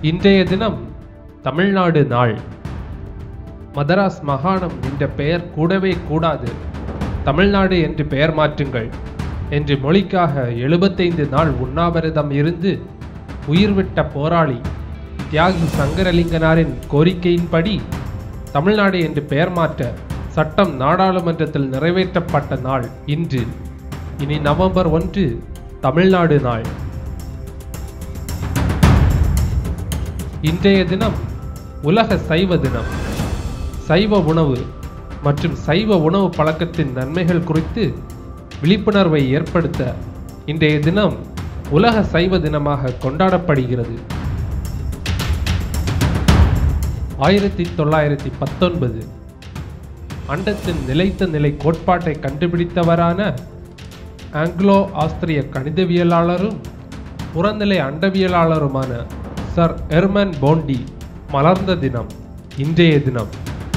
இன்றைய தினம் தமிழ்நாடு நாள் மதராஸ் மாகாணம் என்ற பெயர் கூடவே கூடாது தமிழ்நாடு என்று பெயர் மாற்றுங்கள் என்று மொழிக்காக எழுபத்தைந்து நாள் உண்ணாவிரதம் இருந்து உயிர்விட்ட போராளி தியாகி சங்கரலிங்கனாரின் கோரிக்கையின்படி தமிழ்நாடு என்று பெயர் மாற்ற சட்டம் நாடாளுமன்றத்தில் நிறைவேற்றப்பட்ட நாள் இன்று இனி நவம்பர் ஒன்று தமிழ்நாடு நாள் இன்றைய தினம் உலக சைவ தினம் சைவ உணவு மற்றும் சைவ உணவு பழக்கத்தின் நன்மைகள் குறித்து விழிப்புணர்வை ஏற்படுத்த இன்றைய தினம் உலக சைவ தினமாக கொண்டாடப்படுகிறது ஆயிரத்தி தொள்ளாயிரத்தி பத்தொன்பது அண்டத்தின் நிலைத்த நிலை கோட்பாட்டை கண்டுபிடித்தவரான ஆங்கிலோ ஆஸ்திரிய கணிதவியலாளரும் புறநிலை அண்டவியலாளருமான சர் எர்மன் போண்டி மலர்ந்த தினம் இன்றைய தினம்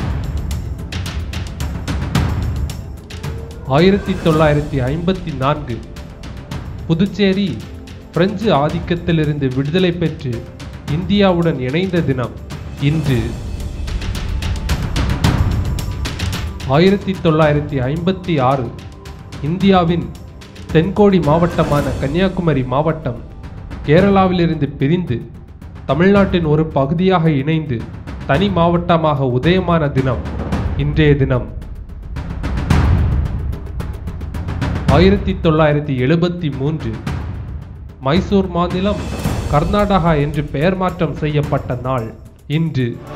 ஆயிரத்தி தொள்ளாயிரத்தி ஐம்பத்தி நான்கு புதுச்சேரி பிரெஞ்சு ஆதிக்கத்திலிருந்து விடுதலை பெற்று இந்தியாவுடன் இணைந்த தினம் இன்று ஆயிரத்தி தொள்ளாயிரத்தி ஐம்பத்தி ஆறு இந்தியாவின் தென்கோடி மாவட்டமான கன்னியாகுமரி மாவட்டம் கேரளாவிலிருந்து பிரிந்து தமிழ்நாட்டின் ஒரு பகுதியாக இணைந்து தனி மாவட்டமாக உதயமான தினம் இன்றைய தினம் ஆயிரத்தி தொள்ளாயிரத்தி எழுபத்தி மூன்று மைசூர் மாநிலம் கர்நாடகா என்று பெயர் மாற்றம் செய்யப்பட்ட நாள் இன்று